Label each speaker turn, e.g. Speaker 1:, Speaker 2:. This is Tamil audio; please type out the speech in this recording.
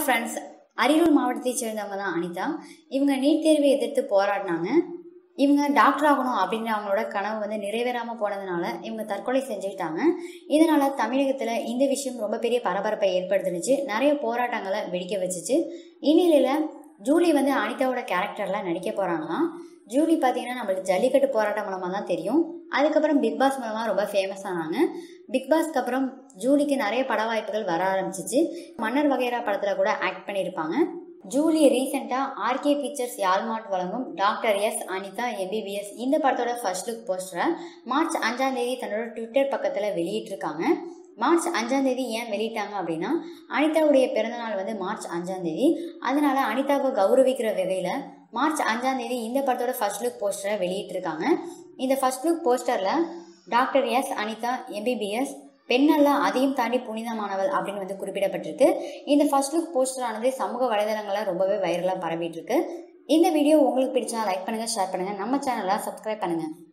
Speaker 1: ஃப்ரெண்ட்ஸ் அரியலூர் மாவட்டத்தை சேர்ந்தவங்க தான் அனிதா இவங்க நீட் தேர்வை எதிர்த்து போராடினாங்க இவங்க டாக்டர் ஆகணும் அப்படின்னு அவங்களோட கனவு வந்து நிறைவேறாமல் போனதுனால இவங்க தற்கொலை செஞ்சுக்கிட்டாங்க இதனால தமிழகத்தில் இந்த விஷயம் ரொம்ப பெரிய பரபரப்பை ஏற்படுத்துனுச்சு நிறைய போராட்டங்களை வெடிக்க வச்சுச்சு இந்நிலையில் ஜூலி வந்து அனிதாவோட கேரக்டரில் நடிக்க போகிறாங்களாம் ஜூலி பார்த்தீங்கன்னா நம்மளுக்கு ஜல்லிக்கட்டு போராட்டம் மூலமாக தான் தெரியும் அதுக்கப்புறம் பிக் பாஸ் மூலமாக ரொம்ப ஃபேமஸ் ஆனாங்க பிக் பாஸ்க்கு அப்புறம் ஜூலிக்கு நிறைய பட வாய்ப்புகள் வர ஆரம்பிச்சிச்சு மன்னர் வகைரா படத்தில் கூட ஆக்ட் பண்ணியிருப்பாங்க ஜூலி ரீசெண்டாக ஆர்கே பிக்சர்ஸ் யாழ்மாட் வழங்கும் டாக்டர் எஸ் அனிதா எம்பிபிஎஸ் இந்த படத்தோட ஃபர்ஸ்ட் லுக் போஸ்டரை மார்ச் அஞ்சாம் தேதி தன்னோட ட்விட்டர் பக்கத்தில் வெளியிட்டிருக்காங்க மார்ச் அஞ்சாம் தேதி ஏன் வெளியிட்டாங்க அப்படின்னா அனிதாவுடைய பிறந்தநாள் வந்து மார்ச் அஞ்சாம் தேதி அதனால அனிதாவை கௌரவிக்கிற வகையில் மார்ச் அஞ்சாம் தேதி இந்த படத்தோட ஃபர்ஸ்ட் லுக் போஸ்டரை வெளியிட்டிருக்காங்க இந்த ஃபர்ஸ்ட் லுக் போஸ்டரில் டாக்டர் எஸ் அனிதா எம்பிபிஎஸ் பெண்ணல்ல அதையும் தாண்டி புனிதமானவள் அப்படின்னு வந்து குறிப்பிடப்பட்டிருக்கு இந்த ஃபர்ஸ்ட் லுக் போஸ்டரானது சமூக வலைதளங்களில் ரொம்பவே வைரலாக பரவிட்டு இருக்கு இந்த வீடியோ உங்களுக்கு பிடிச்சா லைக் பண்ணுங்க ஷேர் பண்ணுங்க நம்ம சேனலை சப்ஸ்கிரைப் பண்ணுங்க